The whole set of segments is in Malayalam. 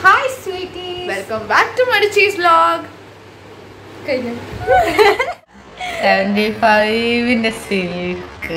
Hi sweetie welcome back to മടി ചീസ് വ്ലോഗ് കഴിഞ്ഞു സെവൻറ്റി ഫൈവിൻ്റെ silk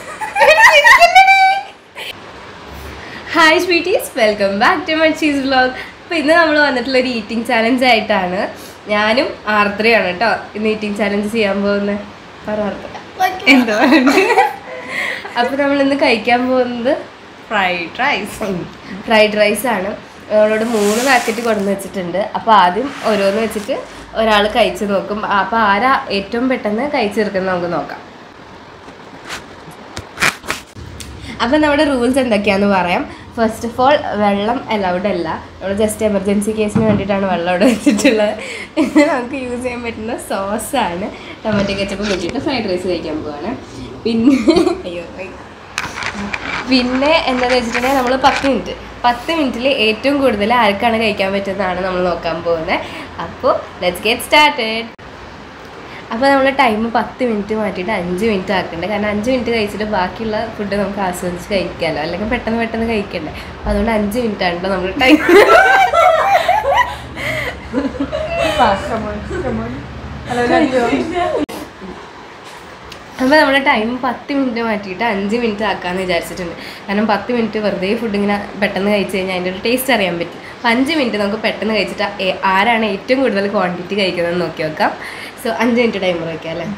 hi sweeties welcome back to my cheese vlog അപ്പോൾ ഇന്ന് നമ്മൾ വന്നിട്ടുള്ള ഒരു ഈറ്റിംഗ് ചാലഞ്ച് ആയിട്ടാണ് ഞാനും ആർദ്രയാണ് കേട്ടോ ഇന്ന് ഈറ്റിംഗ് ചാലഞ്ച് ചെയ്യാൻ പോകുന്നത് പറ ആർദ്ര എന്തോ അപ്പോൾ നമ്മൾ ഇന്ന് കഴിക്കാൻ പോകുന്നത് ഫ്രൈഡ് റൈസ് ഫ്രൈഡ് റൈസ് ആണ് നമ്മളോട് മൂന്ന് പാക്കറ്റ് കൊണ്ടുവന്ന് വെച്ചിട്ടുണ്ട് അപ്പോൾ ആദ്യം ഓരോന്ന് വെച്ചിട്ട് ഒരാൾ കഴിച്ച് നോക്കും അപ്പോൾ ആരാ ഏറ്റവും പെട്ടെന്ന് കഴിച്ച് തീർക്കുന്നത് നമുക്ക് നോക്കാം അപ്പം നമ്മുടെ റൂൾസ് എന്തൊക്കെയാണെന്ന് പറയാം ഫസ്റ്റ് ഓഫ് ഓൾ വെള്ളം അലൗഡ് അല്ല നമ്മൾ ജസ്റ്റ് എമർജൻസി കേസിന് വേണ്ടിയിട്ടാണ് വെള്ളം അവിടെ വെച്ചിട്ടുള്ളത് ഇത് നമുക്ക് യൂസ് ചെയ്യാൻ പറ്റുന്ന സോസാണ് ടൊമാറ്റോ കെച്ചപ്പ് വെച്ചിട്ട് ഫ്രൈഡ് റൈസ് കഴിക്കാൻ പോവാണ് പിന്നെ അയ്യോ അയ്യോ. പിന്നെ എന്താണെന്ന് വെച്ചിട്ടുണ്ടെങ്കിൽ നമ്മൾ പത്ത് മിനിറ്റ് പത്ത് മിനിറ്റിൽ ഏറ്റവും കൂടുതൽ ആർക്കാണ് കഴിക്കാൻ പറ്റുന്നതാണ് നമ്മൾ നോക്കാൻ പോകുന്നത് അപ്പോൾ ലെറ്റ്സ് ഗെറ്റ് സ്റ്റാർട്ടഡ് അപ്പോൾ നമ്മൾ ടൈം പത്ത് മിനിറ്റ് മാറ്റിയിട്ട് അഞ്ച് മിനിറ്റ് ആക്കണ്ടേ കാരണം അഞ്ച് മിനിറ്റ് കഴിച്ചിട്ട് ബാക്കിയുള്ള ഫുഡ് നമുക്ക് ആസ്വദിച്ച് കഴിക്കാമല്ലോ അല്ലെങ്കിൽ പെട്ടെന്ന് പെട്ടെന്ന് കഴിക്കണ്ടേ അപ്പോൾ അതുകൊണ്ട് അഞ്ച് മിനിറ്റ് ആണ് കേട്ടോ നമ്മൾ ടൈം അപ്പോൾ നമ്മുടെ ടൈം പത്ത് മിനിറ്റ് മാറ്റിയിട്ട് അഞ്ച് മിനിറ്റ് ആക്കാമെന്ന് വിചാരിച്ചിട്ടുണ്ട് കാരണം പത്ത് മിനിറ്റ് വെറുതെ ഫുഡ് ഇങ്ങനെ പെട്ടെന്ന് കഴിച്ച് കഴിഞ്ഞാൽ അതിൻ്റെ ഒരു ടേസ്റ്റ് അറിയാൻ പറ്റും അപ്പോൾ അഞ്ച് മിനിറ്റ് നമുക്ക് പെട്ടെന്ന് കഴിച്ചിട്ട് ഏ- ആരാണ് ഏറ്റവും കൂടുതൽ ക്വാണ്ടിറ്റി കഴിക്കുന്നതെന്ന് നോക്കി വെക്കാം സോ അഞ്ച് മിനിറ്റ് ടൈമർ വെക്കാം അല്ലേ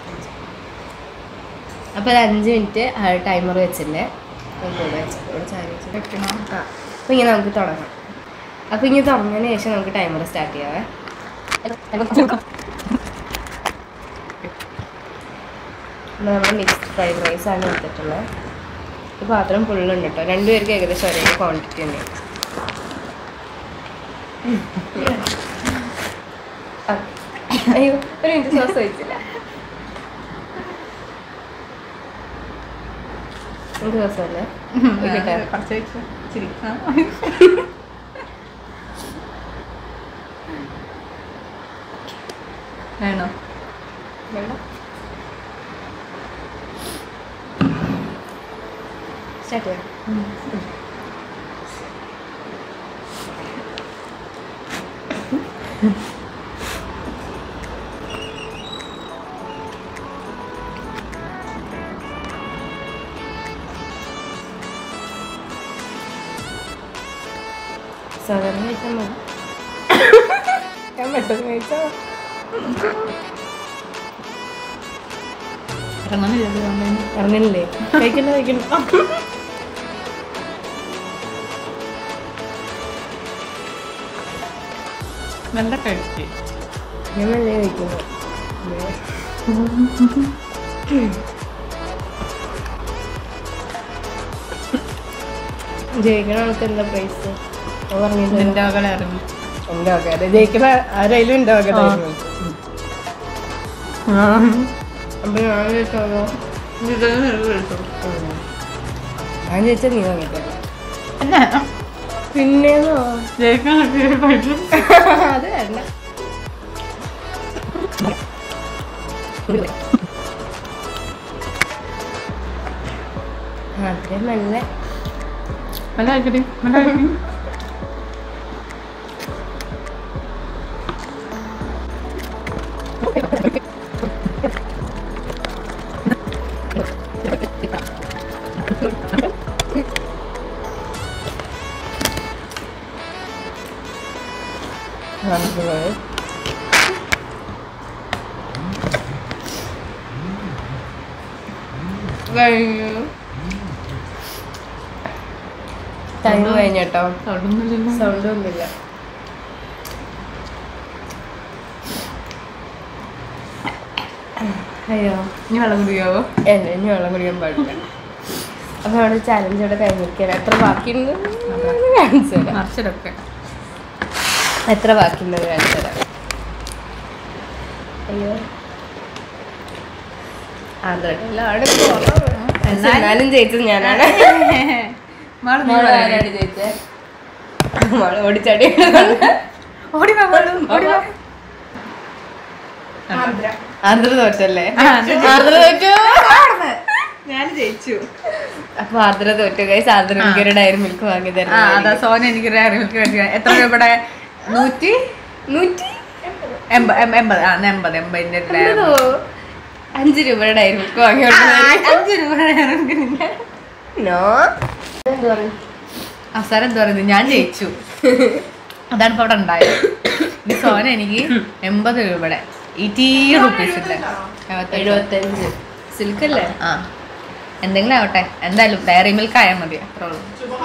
അപ്പോൾ അത് അഞ്ച് മിനിറ്റ് ടൈമർ വെച്ചില്ലേ നമുക്ക് ഇവിടെ വെച്ച് ഇവിടെ ചാരി വെച്ച് ആ അപ്പോൾ ഇങ്ങനെ നമുക്ക് തുടങ്ങാം അപ്പോൾ ഇങ്ങനെ തുടങ്ങിയതിന് ശേഷം നമുക്ക് ടൈമർ സ്റ്റാർട്ട് ചെയ്യാവേ നമ്മൾ നമ്മുടെ മിക്സ്ഡ് ഫ്രൈഡ് റൈസ് ആണ് എടുത്തിട്ടുള്ളത് ഈ പാത്രം ഫുള്ളുണ്ട് കേട്ടോ രണ്ടുപേർക്ക് ഏകദേശം ഒരേ ക്വാണ്ടിറ്റി ഉണ്ട് ആ. അയ്യോ ഒരു മിനിറ്റ് സോസ് ഒഴിച്ചില്ല എനിക്ക് സോസല്ലേ ഒഴിക്കട്ടെ? കുറച്ച് വെച്ചു ഇച്ചിരി ആ. വേണോ വേണ്ട സ്റ്റാർട്ട് ചെയ്യാം സാധാരണ കഴിച്ചാൽ മതി ഞാൻ പെട്ടെന്ന് കഴിച്ചാൽ ഇറങ്ങുന്നില്ലല്ലോ അതുകൊണ്ട് ഇറങ്ങണില്ലേ കഴിക്കണ്ട കഴിക്കണ്ട നല്ല കഴിച്ച് ഞാൻ നല്ല കഴിക്കുന്നു ജയിക്കണ ആൾക്ക് എന്താ പ്രൈസ് പറഞ്ഞില്ല നിന്റെ മകളെ ഇറങ്ങി എൻ്റെ ഓക്കെ അതെ ജയിക്കണ ആരായാലും എൻ്റെ ഓക്കെ അപ്പൊ ഞാൻ ചോദിച്ചോ ഞാൻ ചോദിച്ചാൽ നീ വാങ്ങിത്തരാം പിന്നേന്നോ ജയിക്കാൻ അത് വേണ്ട അത്രയും നല്ല നല്ല കഴിക്കട്ടെ നല്ല കഴിക്കട്ടെ നല്ലത് കഴിഞ്ഞു ടൈം കഴിഞ്ഞട്ടോ തൊടുന്നില്ലല്ലോ സൗണ്ട് ഒന്നുമില്ല അയ്യോ ഇനി വെള്ളം കുടിക്കാവോ അല്ല ഇനി വെള്ളം കുടിക്കാൻ പാടില്ല അപ്പൊ അവിടെ ചാലഞ്ച് ഇവിടെ കഴിഞ്ഞിരിക്കാൻ എത്ര ബാക്കിയുണ്ട് കാണിച്ചു തരാം മറിച്ചിടൊക്കെ എത്ര ബാക്കിയുണ്ട് കാണിച്ചു തരാം അയ്യോ അതല്ല അവിടെ എന്നാലും- എന്നാലും ജയിച്ചത് ഞാനാണ് മാള് നീ മോള് പറയ്. ആരാണ് ജയിച്ചത് മോള് ഓടിച്ചാടി ഓടി വാ മാളു, ഓടി വാ ആന്ധ്ര തോറ്റല്ലേ ആ, ആന്ധ്ര ആന്ധ്ര തോറ്റു ഞാൻ ജയിച്ചു അപ്പൊ ആർദ്ര തോറ്റു ഗൈസ് ആർദ്ര എനിക്കൊരു ഡയറി മിൽക്ക് വാങ്ങി ആ തരുന്നത് അതാ സോന എനിക്ക് ഡയറി മിൽക്ക് മേടിക്കാൻ എത്ര രൂപയുടെ നൂറ്റി നൂറ്റി എൺപത് എം- എൺപത് ആ എൺപത് എൺപതിന്റെ ഡയറി എന്തോ? അഞ്ച് രൂപയുടെ ഡയറി മിൽക്ക് വാങ്ങി അഞ്ച് രൂപയുടെ ഡയറി മിൽക്ക് നിന്റെ നോ എന്ത് പറയും അവസാനം എന്താ പറയുന്നത് ഞാൻ ജയിച്ചു അതാണ് ഇപ്പൊ അവിടെ ഉണ്ടായത് ഇനി സോന എനിക്ക് എൺപത് രൂപയുടെ എയ്റ്റി റുപ്പീസിന്റെ എഴുപത്തഞ്ച് സിൽക്ക് അല്ലേ ആ എന്തെങ്കിലും ആവട്ടെ എന്തായാലും ഡയറി മിൽക്ക് ആയാൽ മതി അത്രേ ഉള്ളൂ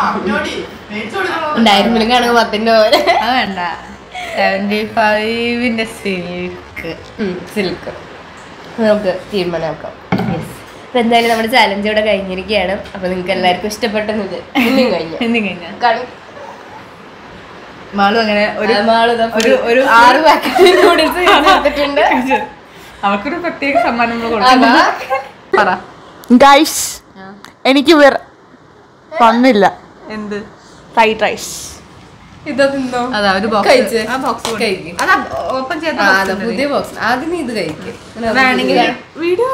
ഡയറി മിൽക്ക് ആണെങ്കിൽ പത്തിന്റെ പോലെ അത് വേണ്ട സെവൻറ്റി ഫൈവിന്റെ സിൽക്ക് സിൽക്ക് നമുക്ക് തീരുമാനമാക്കാം യെസ് അപ്പൊ എന്തായാലും നമ്മുടെ ചാലഞ്ച് ഇവിടെ കഴിഞ്ഞിരിക്കുകയാണ് അപ്പൊ നിങ്ങൾക്ക് എല്ലാവർക്കും ഇഷ്ടപ്പെട്ടെന്നത് ഇനിയും കഴിഞ്ഞു എന്തും കഴിഞ്ഞ കാണും മാളും അങ്ങനെ ഒരു ഒരു ഒരു- ഒരു ആറ് പാക്കറ്റ് നൂഡിൽസ് എടുത്തിട്ടുണ്ട് അവർക്കൊരു പ്രത്യേക സമ്മാനം നമ്മൾ അതാ. കൊടുക്കണം പറ ഗൈസ് എനിക്ക് വേറെ വന്നില്ല എന്ത് ഫ്രൈഡ് റൈസ് ഇതാ തിന്നോ അതാ ഒരു കഴിച്ച്. ബോക്സ് ആ ബോക്സ് കഴിക്ക്. അതാ ഓപ്പൺ ചെയ്ത ആ, box അതാ ഉണ്ടല്ലേ? പുതിയ ബോക്സ് ആദ്യം നീ ഇത് കഴിക്കും വേണമെങ്കിൽ വീഡിയോ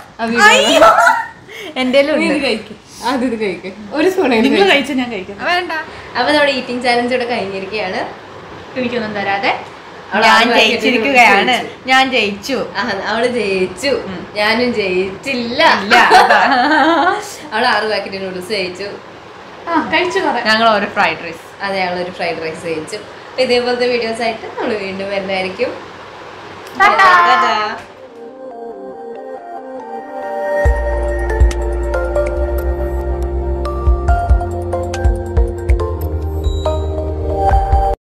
എന്റെ നീ ഇത് കഴിക്കും ആദ്യം ഇത് കഴിക്കും ഒരു സ്പൂൺ നിങ്ങൾ കഴിച്ച ഞാൻ കഴിക്കാം വേണ്ട അപ്പൊ നമ്മുടെ ഈറ്റിംഗ് ചാലഞ്ച് ഇവിടെ കഴിഞ്ഞിരിക്കുകയാണ് എനിക്കൊന്നും തരാതെ അവള് ഞാൻ ആറ് packet ജയിച്ചിരിക്കുകയാണ് ജയിച്ചു. ഞാൻ ജയിച്ചു ആ, അവള് ജയിച്ചു ഞാനും ജയിച്ചില്ല ഇല്ല അതാ. അവള് ആറ് പാക്കറ്റ് നൂഡിൽസ് ജയിച്ചു കഴിച്ചു കുറെ ഞങ്ങൾ ഒരു ഫ്രൈഡ് റൈസ് അതെ അവളൊരു ഫ്രൈഡ് റൈസ് ജയിച്ചു അപ്പൊ ഇതേപോലത്തെ വീഡിയോസ് ആയിട്ട് നമ്മൾ വീണ്ടും വരുന്നതായിരിക്കും ടാറ്റാ.